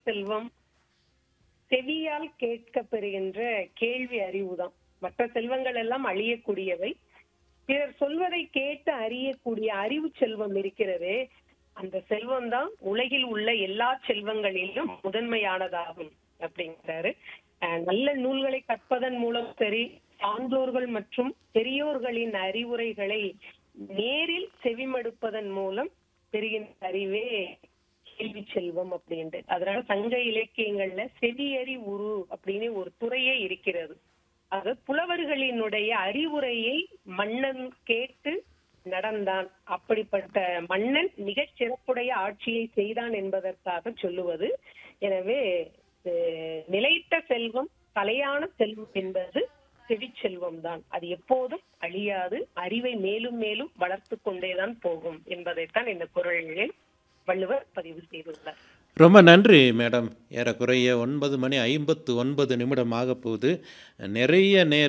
செல்வம் செவியால் கேட்க பெறுகின்ற கேள்வி அறிவுதான் மற்ற செல்வங்கள் எல்லாம் அழியக்கூடியவை பிறர் சொல்வதை கேட்டு அறியக்கூடிய அறிவு செல்வம் இருக்கிறதே அந்த செல்வம் தான் உலகில் உள்ள எல்லா செல்வங்களிலும் முதன்மையானதாகும் அப்படிங்கிறாரு அஹ் நல்ல நூல்களை கற்பதன் மூலம் சரி சான்றோர்கள் மற்றும் பெரியோர்களின் அறிவுரைகளை நேரில் செவிமடுப்பதன் மூலம் பெறுகின்ற அறிவே கேள்வி செல்வம் அப்படின்ட்டு அதனால சங்க இலக்கியங்கள்ல செவியறி உரு அப்படின்னு ஒரு துறையே இருக்கிறது அது புலவர்களினுடைய அறிவுரையை மன்னன் கேட்டு நடந்தான் அப்படிப்பட்ட மன்னன் மிகச் சிறப்புடைய ஆட்சியை செய்தான் என்பதற்காக சொல்லுவது எனவே அஹ், நிலைத்த செல்வம் தலையான செல்வம் என்பது செவிச்செல்வம் தான் அது எப்போதும் அழியாது அறிவை மேலும் மேலும் வளர்த்து கொண்டேதான் போகும் என்பதைத்தான் இந்த குரலில் வள்ளுவர் பதிவு செய்துள்ளார் ரொம்ப நன்றி மேடம் ஏறக்குறைய ஒன்பது மணி ஐம்பத்து ஒன்பது நிமிடம் ஆக போகுது நிறைய நேர்